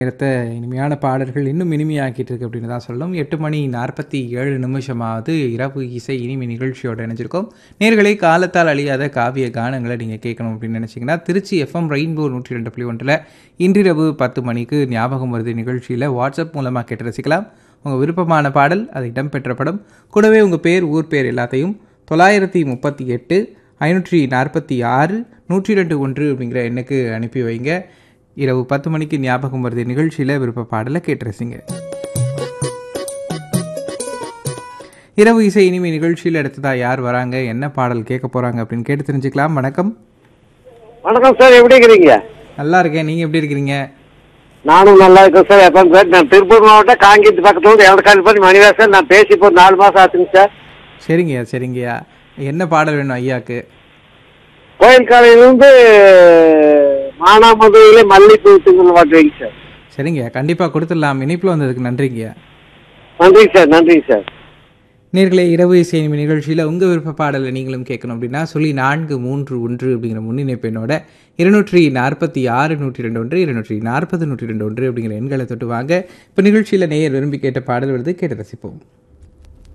நேரத்தை இனிமையான பாடல்கள் இன்னும் இனிமையாக்கிட்டு இருக்கு அப்படின்னு தான் சொல்லணும் எட்டு மணி நாற்பத்தி ஏழு நிமிஷமாவது இரவு இசை இனிமை நிகழ்ச்சியோட இணைஞ்சிருக்கோம் நேர்களை காலத்தால் அழியாத காவிய கானங்களை நீங்கள் கேட்கணும் அப்படின்னு நினச்சிங்கன்னா திருச்சி எஃப்எம் ரெயின்போ நூற்றி ரெண்டு புள்ளி ஒன்றில் இன்றிரவு பத்து மணிக்கு ஞாபகம் வருது நிகழ்ச்சியில் வாட்ஸ்அப் மூலமாக கேட்டு ரசிக்கலாம் உங்கள் விருப்பமான பாடல் அது இடம்பெற்ற படம் கூடவே உங்கள் பேர் ஊர் பேர் எல்லாத்தையும் தொள்ளாயிரத்தி முப்பத்தி எட்டு ஐநூற்றி நாற்பத்தி ஆறு நூற்றி ரெண்டு ஒன்று அப்படிங்கிற எண்ணுக்கு அனுப்பி வைங்க இரவு பத்து மணிக்கு ஞாபகம் வருது நிகழ்ச்சியில் விருப்ப பாடலை கேட்டு ரசிங்க இரவு இசை இனிமை நிகழ்ச்சியில் அடுத்ததா யார் வராங்க என்ன பாடல் கேட்க போறாங்க அப்படின்னு கேட்டு தெரிஞ்சுக்கலாம் வணக்கம் வணக்கம் சார் எப்படி இருக்கிறீங்க நல்லா இருக்கேன் நீங்க எப்படி இருக்கிறீங்க நானும் நல்லா இருக்கேன் சார் எப்போ சார் நான் திருப்பூர் மாவட்டம் காங்கியத்து பக்கத்துல எவ்வளோ பண்ணி மணிவாசன் நான் பேசி இப்போ நாலு மாசம் ஆச்சுங்க சார் சரிங்கய்யா சரிங்கய்யா என்ன பாடல் வேணும் ஐயாக்கு கோயில் காலையிலிருந்து மானாமதுரையில மல்லிப்பூ தூங்கல் பாட்டு வைங்க சார் சரிங்கய்யா கண்டிப்பா கொடுத்துடலாம் இணைப்பில் வந்ததுக்கு நன்றிங்கய்யா நன்றிங்க சார் நன்றிங்க சார் நேர்களே இரவு இசை இனிமை நிகழ்ச்சியில் உங்கள் விருப்ப பாடலை நீங்களும் கேட்கணும் அப்படின்னா சொல்லி நான்கு மூன்று ஒன்று அப்படிங்கிற முன்னிணைப்பு எண்ணோட இருநூற்றி நாற்பத்தி ஆறு நூற்றி ரெண்டு ஒன்று இருநூற்றி நாற்பது நூற்றி ரெண்டு ஒன்று அப்படிங்கிற எண்களை தொட்டு வாங்க இப்போ நிகழ்ச்சியில் நேயர் விரும்பி கேட்ட பாடல் வருது கேட்டு ரசிப்போம்